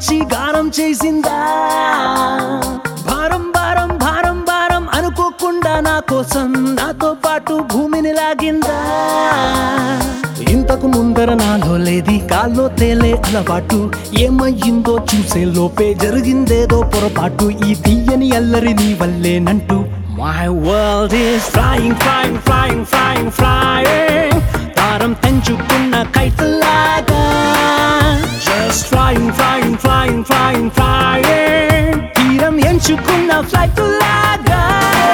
వచ్చి గానం చేసిందా భారం భారం భారం భారం అనుకోకుండా నా కోసం నాతో పాటు భూమిని లాగిందా ఇంతకు ముందర నాలో లేది కాల్లో తేలే అలవాటు ఏమయ్యిందో చూసే లోపే జరిగిందేదో పొరపాటు ఈ తీయని అల్లరి నీ వల్లేనంటూ My world is flying, flying, flying, flying, flying తారం తెంచుకున్న కైతలాగా Just flying, flying, flying, flying, flying తీరం ఎంచుకున్న ఫ్లైట్ లాగా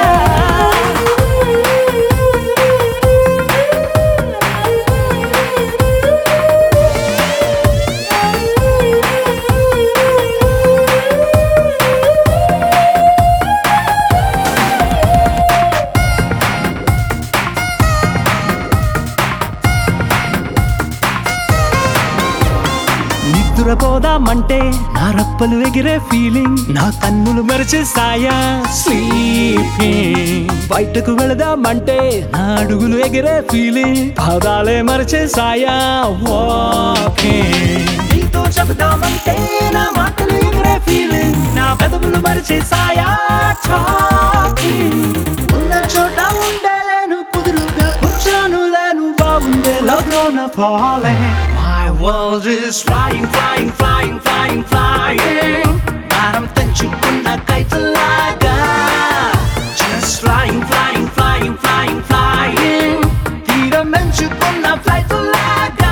నిద్రపోదామంటే నా రప్పలు ఎగిరే ఫీలింగ్ నా కన్నులు మెరిచేసాయా స్లీపింగ్ బయటకు వెళదామంటే నా అడుగులు ఎగిరే ఫీలింగ్ పాదాలే మరిచేసాయా వాకింగ్ నీతో చెబుదామంటే నా మాటలు ఎగిరే ఫీలింగ్ నా పెదవులు మరిచేసాయా టాకింగ్ ఉన్న చోట ఉండలేను కుదురుగా కూర్చోను లేను బాగుండే లగ్న పాలే My world is flying, flying, flying, flying, flying భారం తెంచుకున్న కైతలాగా Just flying, flying, flying, flying, flying తీరం ఎంచుకున్న ఫ్లైట్ లాగా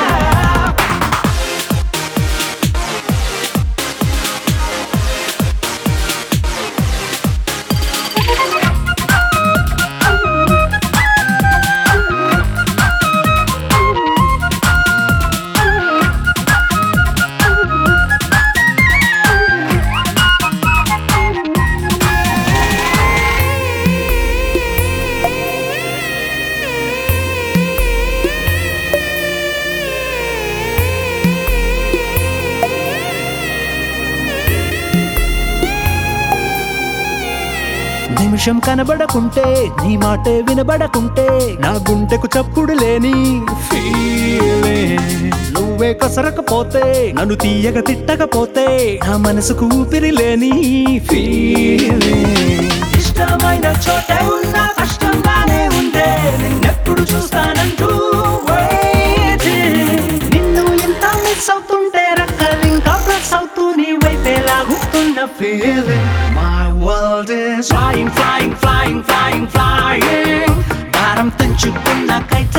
నిమిషం కనబడకుంటే నీ మాటే వినబడకుంటే నా గుండెకు చప్పుడు లేని ఫీలింగ్ నువ్వే కసరకపోతే నన్ను తీయగ తిట్టకపోతే నా మనసుకు ఊపిరి లేని ఫీలింగ్ ఇష్టమైన చోటే ఉన్న కష్టంగానే ఉందే నిన్నెప్పుడు చూస్తానంటూ waiting. నిన్ను ఎంత మిస్ అవుతుంటే రక్కలు ఇంకా ప్లస్ అవుతూ నీ వైపే లాగుతున్న feeling my world is flying flying flying flying flying భారం తెంచుకున్న కైత